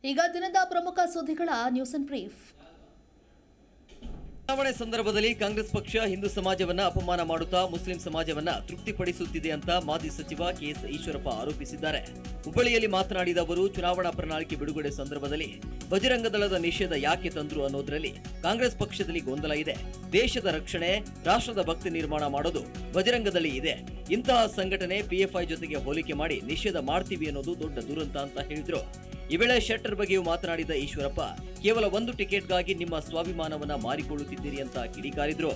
ಈಗ ದಿನದ ಪ್ರಮುಖ ಸುದ್ದಿಗಳ ನ್ಯೂಸ್ ಅಂಡ್ ಬ್ರೀಫ್ ಚುನಾವಣೆ ಸಂದರ್ಭದಲ್ಲಿ ಕಾಂಗ್ರೆಸ್ ಪಕ್ಷ ಹಿಂದೂ ಸಮಾಜವನ್ನ ಅಪಮಾನ ಮಾಡುತ್ತಾ ಮುಸ್ಲಿಂ ಸಮಾಜವನ್ನ ತೃಪ್ತಿಪಡಿಸುತ್ತಿದೆ ಅಂತ ಮಾಜಿ ಸಚಿವ ಕೆಎಸ್ ಈಶ್ವರಪ್ಪ ಆರೋಪಿಸಿದ್ದಾರೆ ಹುಬ್ಬಳ್ಳಿಯಲ್ಲಿ ಮಾತನಾಡಿದ ಅವರು ಚುನಾವಣಾ ಪ್ರಣಾಳಿಕೆ ಬಿಡುಗಡೆ ಸಂದರ್ಭದಲ್ಲಿ ಬಜರಂಗ ದಳದ ನಿಷೇಧ ಯಾಕೆ ತಂದ್ರು ಅನ್ನೋದ್ರಲ್ಲಿ ಕಾಂಗ್ರೆಸ್ ಪಕ್ಷದಲ್ಲಿ ಗೊಂದಲ ಇದೆ ದೇಶದ ರಕ್ಷಣೆ ರಾಷ್ಟ್ರದ ಭಕ್ತಿ ನಿರ್ಮಾಣ ಮಾಡೋದು ಬಜರಂಗದಲ್ಲಿ ಇದೆ ಇಂತಹ ಸಂಘಟನೆ ಪಿಎಫ್ಐ ಜೊತೆಗೆ ಹೋಲಿಕೆ ಮಾಡಿ ನಿಷೇಧ ಮಾಡ್ತೀವಿ ಅನ್ನೋದು ದೊಡ್ಡ ದುರಂತ ಅಂತ ಹೇಳಿದ್ರು ಈ ವೇಳೆ ಶೆಟ್ಟರ್ ಬಗ್ಗೆಯೂ ಮಾತನಾಡಿದ ಈಶ್ವರಪ್ಪ ಕೇವಲ ಒಂದು ಟಿಕೆಟ್ಗಾಗಿ ನಿಮ್ಮ ಸ್ವಾಭಿಮಾನವನ್ನ ಮಾರಿಕೊಳ್ಳುತ್ತಿದ್ದೀರಿ ಅಂತ ಕಿಡಿಕಾರಿದ್ರು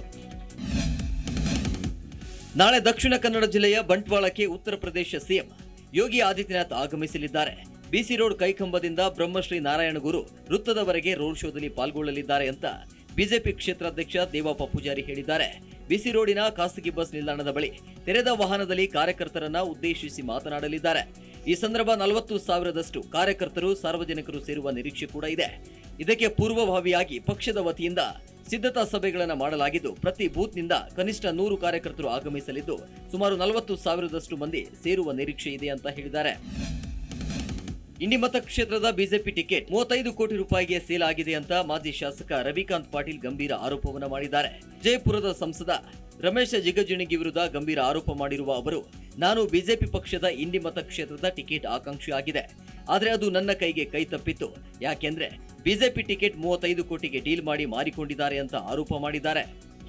ನಾಳೆ ದಕ್ಷಿಣ ಕನ್ನಡ ಜಿಲ್ಲೆಯ ಬಂಟ್ವಾಳಕ್ಕೆ ಉತ್ತರ ಪ್ರದೇಶ ಸಿಎಂ ಯೋಗಿ ಆದಿತ್ಯನಾಥ್ ಆಗಮಿಸಲಿದ್ದಾರೆ ಬಿಸಿ ರೋಡ್ ಕೈಕಂಬದಿಂದ ಬ್ರಹ್ಮಶ್ರೀ ನಾರಾಯಣಗುರು ವೃತ್ತದವರೆಗೆ ರೋಡ್ ಶೋದಲ್ಲಿ ಪಾಲ್ಗೊಳ್ಳಲಿದ್ದಾರೆ ಅಂತ ಬಿಜೆಪಿ ಕ್ಷೇತ್ರಾಧ್ಯಕ್ಷ ದೇವಪ್ಪ ಪೂಜಾರಿ ಹೇಳಿದ್ದಾರೆ ಬಿಸಿ ರೋಡಿನ ಖಾಸಗಿ ಬಸ್ ನಿಲ್ದಾಣದ ಬಳಿ ತೆರೆದ ವಾಹನದಲ್ಲಿ ಕಾರ್ಯಕರ್ತರನ್ನ ಉದ್ದೇಶಿಸಿ ಮಾತನಾಡಲಿದ್ದಾರೆ ಈ ಸಂದರ್ಭ ನಲವತ್ತು ಸಾವಿರದಷ್ಟು ಕಾರ್ಯಕರ್ತರು ಸಾರ್ವಜನಿಕರು ಸೇರುವ ನಿರೀಕ್ಷೆ ಕೂಡ ಇದೆ ಇದಕ್ಕೆ ಪೂರ್ವಭಾವಿಯಾಗಿ ಪಕ್ಷದ ವತಿಯಿಂದ ಸಿದ್ಧತಾ ಸಭೆಗಳನ್ನು ಮಾಡಲಾಗಿದ್ದು ಪ್ರತಿ ಬೂತ್ನಿಂದ ಕನಿಷ್ಠ ನೂರು ಕಾರ್ಯಕರ್ತರು ಆಗಮಿಸಲಿದ್ದು ಸುಮಾರು ನಲವತ್ತು ಸಾವಿರದಷ್ಟು ಮಂದಿ ಸೇರುವ ನಿರೀಕ್ಷೆ ಇದೆ ಅಂತ ಹೇಳಿದ್ದಾರೆ ಇಂಡಿ ಮತಕ್ಷೇತ್ರದ ಬಿಜೆಪಿ ಟಿಕೆಟ್ ಮೂವತ್ತೈದು ಕೋಟಿ ರೂಪಾಯಿಗೆ ಸೇಲ್ ಆಗಿದೆ ಅಂತ ಮಾಜಿ ಶಾಸಕ ರವಿಕಾಂತ್ ಪಾಟೀಲ್ ಗಂಭೀರ ಆರೋಪವನ್ನು ಮಾಡಿದ್ದಾರೆ ಜಯಪುರದ ಸಂಸದ ರಮೇಶ ಜಿಗಜಿಣಗಿ ವಿರುದ್ಧ ಗಂಭೀರ ಆರೋಪ ಮಾಡಿರುವ ಅವರು ನಾನು ಬಿಜೆಪಿ ಪಕ್ಷದ ಇಂಡಿ ಮತಕ್ಷೇತ್ರದ ಟಿಕೆಟ್ ಆಕಾಂಕ್ಷಿ ಆಗಿದೆ ಆದರೆ ಅದು ನನ್ನ ಕೈಗೆ ಕೈ ತಪ್ಪಿತ್ತು ಯಾಕೆಂದ್ರೆ ಬಿಜೆಪಿ ಟಿಕೆಟ್ ಮೂವತ್ತೈದು ಕೋಟಿಗೆ ಡೀಲ್ ಮಾಡಿ ಮಾರಿಕೊಂಡಿದ್ದಾರೆ ಅಂತ ಆರೋಪ ಮಾಡಿದ್ದಾರೆ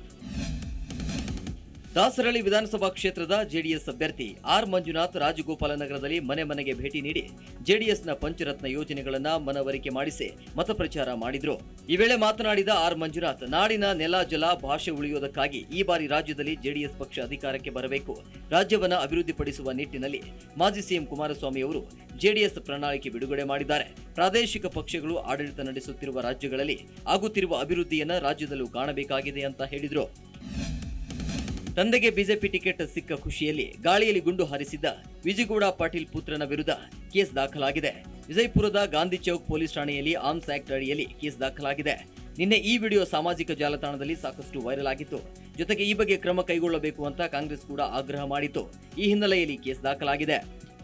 ದಾಸರಳ್ಳಿ ವಿಧಾನಸಭಾ ಕ್ಷೇತ್ರದ ಜೆಡಿಎಸ್ ಅಭ್ಯರ್ಥಿ ಆರ್ ಮಂಜುನಾಥ್ ರಾಜಗೋಪಾಲನಗರದಲ್ಲಿ ಮನೆ ಮನೆಗೆ ಭೇಟಿ ನೀಡಿ ಜೆಡಿಎಸ್ನ ಪಂಚರತ್ನ ಯೋಜನೆಗಳನ್ನ ಮನವರಿಕೆ ಮಾಡಿಸಿ ಮತಪ್ರಚಾರ ಮಾಡಿದ್ರು ಈ ವೇಳೆ ಮಾತನಾಡಿದ ಆರ್ ಮಂಜುನಾಥ್ ನಾಡಿನ ನೆಲ ಜಲ ಭಾಷೆ ಉಳಿಯೋದಕ್ಕಾಗಿ ಈ ಬಾರಿ ರಾಜ್ಯದಲ್ಲಿ ಜೆಡಿಎಸ್ ಪಕ್ಷ ಅಧಿಕಾರಕ್ಕೆ ಬರಬೇಕು ರಾಜ್ಯವನ್ನ ಅಭಿವೃದ್ಧಿಪಡಿಸುವ ನಿಟ್ಟಿನಲ್ಲಿ ಮಾಜಿ ಸಿಎಂ ಕುಮಾರಸ್ವಾಮಿ ಅವರು ಜೆಡಿಎಸ್ ಪ್ರಣಾಳಿಕೆ ಬಿಡುಗಡೆ ಮಾಡಿದ್ದಾರೆ ಪ್ರಾದೇಶಿಕ ಪಕ್ಷಗಳು ಆಡಳಿತ ನಡೆಸುತ್ತಿರುವ ರಾಜ್ಯಗಳಲ್ಲಿ ಆಗುತ್ತಿರುವ ಅಭಿವೃದ್ಧಿಯನ್ನ ರಾಜ್ಯದಲ್ಲೂ ಕಾಣಬೇಕಾಗಿದೆ ಅಂತ ಹೇಳಿದ್ರು ತಂದೆಗೆ ಬಿಜೆಪಿ ಟಿಕೆಟ್ ಸಿಕ್ಕ ಖುಷಿಯಲ್ಲಿ ಗಾಳಿಯಲ್ಲಿ ಗುಂಡು ಹಾರಿಸಿದ್ದ ವಿಜಯಗೌಡ ಪಾಟೀಲ್ ಪುತ್ರನ ವಿರುದ್ಧ ಕೇಸ್ ದಾಖಲಾಗಿದೆ ವಿಜಯಪುರದ ಗಾಂಧಿ ಚೌಕ್ ಪೊಲೀಸ್ ಠಾಣೆಯಲ್ಲಿ ಆರ್ಮ್ಸ್ ಆಕ್ಟ್ ಅಡಿಯಲ್ಲಿ ಕೇಸ್ ದಾಖಲಾಗಿದೆ ನಿನ್ನೆ ಈ ವಿಡಿಯೋ ಸಾಮಾಜಿಕ ಜಾಲತಾಣದಲ್ಲಿ ಸಾಕಷ್ಟು ವೈರಲ್ ಆಗಿತ್ತು ಜೊತೆಗೆ ಈ ಬಗ್ಗೆ ಕ್ರಮ ಕೈಗೊಳ್ಳಬೇಕು ಅಂತ ಕಾಂಗ್ರೆಸ್ ಕೂಡ ಆಗ್ರಹ ಮಾಡಿತ್ತು ಈ ಹಿನ್ನೆಲೆಯಲ್ಲಿ ಕೇಸ್ ದಾಖಲಾಗಿದೆ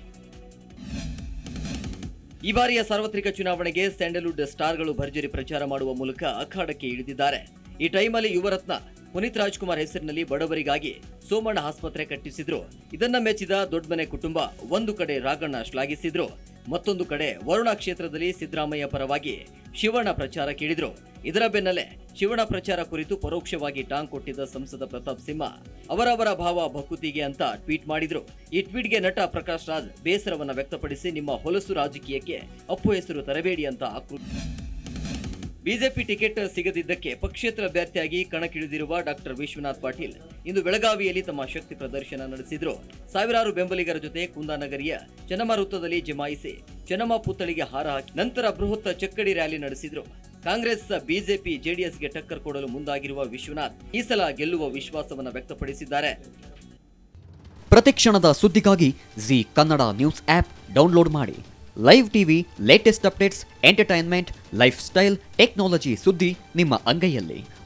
ಈ ಬಾರಿಯ ಸಾರ್ವತ್ರಿಕ ಚುನಾವಣೆಗೆ ಸ್ಯಾಂಡಲ್ವುಡ್ ಸ್ಟಾರ್ಗಳು ಭರ್ಜರಿ ಪ್ರಚಾರ ಮಾಡುವ ಮೂಲಕ ಅಖಾಡಕ್ಕೆ ಇಳಿದಿದ್ದಾರೆ ಈ ಟೈಮಲ್ಲಿ ಯುವರತ್ನ ಪುನೀತ್ ರಾಜ್ಕುಮಾರ್ ಹೆಸರಿನಲ್ಲಿ ಬಡವರಿಗಾಗಿ ಸೋಮಣ್ಣ ಆಸ್ಪತ್ರೆ ಕಟ್ಟಿಸಿದ್ರು ಇದನ್ನ ಮೆಚ್ಚಿದ ದೊಡ್ಡಮನೆ ಕುಟುಂಬ ಒಂದು ಕಡೆ ರಾಗಣ್ಣ ಶ್ಲಾಘಿಸಿದ್ರು ಮತ್ತೊಂದು ಕಡೆ ವರುಣ ಕ್ಷೇತ್ರದಲ್ಲಿ ಸಿದ್ದರಾಮಯ್ಯ ಪರವಾಗಿ ಶಿವಣ್ಣ ಪ್ರಚಾರ ಕೇಳಿದ್ರು ಇದರ ಬೆನ್ನಲ್ಲೇ ಶಿವಣ್ಣ ಪ್ರಚಾರ ಕುರಿತು ಪರೋಕ್ಷವಾಗಿ ಟಾಂಗ್ ಕೊಟ್ಟಿದ್ದ ಸಂಸದ ಪ್ರತಾಪ್ ಸಿಂಹ ಅವರವರ ಭಾವ ಭಕುತಿಗೆ ಅಂತ ಟ್ವೀಟ್ ಮಾಡಿದ್ರು ಈ ಟ್ವೀಟ್ಗೆ ನಟ ಪ್ರಕಾಶ್ ರಾಜ್ ಬೇಸರವನ್ನ ವ್ಯಕ್ತಪಡಿಸಿ ನಿಮ್ಮ ಹೊಲಸು ರಾಜಕೀಯಕ್ಕೆ ಅಪ್ಪು ಹೆಸರು ತರಬೇಡಿ ಅಂತ ಆಕ್ರೋಶ ಬಿಜೆಪಿ ಟಿಕೆಟ್ ಸಿಗದಿದ್ದಕ್ಕೆ ಪಕ್ಷೇತರ ಅಭ್ಯರ್ಥಿಯಾಗಿ ಕಣಕ್ಕಿಳಿದಿರುವ ಡಾಕ್ಟರ್ ವಿಶ್ವನಾಥ್ ಪಾಟೀಲ್ ಇಂದು ಬೆಳಗಾವಿಯಲ್ಲಿ ತಮ್ಮ ಶಕ್ತಿ ಪ್ರದರ್ಶನ ನಡೆಸಿದ್ರು ಸಾವಿರಾರು ಬೆಂಬಲಿಗರ ಜೊತೆ ಕುಂದಾನಗರಿಯ ಚೆನ್ನಮ್ಮ ವೃತ್ತದಲ್ಲಿ ಜಮಾಯಿಸಿ ಚೆನ್ನಮ್ಮ ಪುತ್ಥಳಿಗೆ ಹಾರ ಹಾಕಿ ನಂತರ ಬೃಹತ್ ಚಕ್ಕಡಿ ರ್ಯಾಲಿ ನಡೆಸಿದ್ರು ಕಾಂಗ್ರೆಸ್ ಬಿಜೆಪಿ ಜೆಡಿಎಸ್ಗೆ ಟಕ್ಕರ್ ಕೊಡಲು ಮುಂದಾಗಿರುವ ವಿಶ್ವನಾಥ್ ಈ ಸಲ ಗೆಲ್ಲುವ ವಿಶ್ವಾಸವನ್ನ ವ್ಯಕ್ತಪಡಿಸಿದ್ದಾರೆ ಪ್ರತಿಕ್ಷಣದ ಸುದ್ದಿಗಾಗಿ Zee Kannada news app download ಮಾಡಿ live TV latest updates entertainment lifestyle technology ಸುದ್ದಿ ನಿಮ್ಮ ಅಂಗೈಯಲ್ಲಿ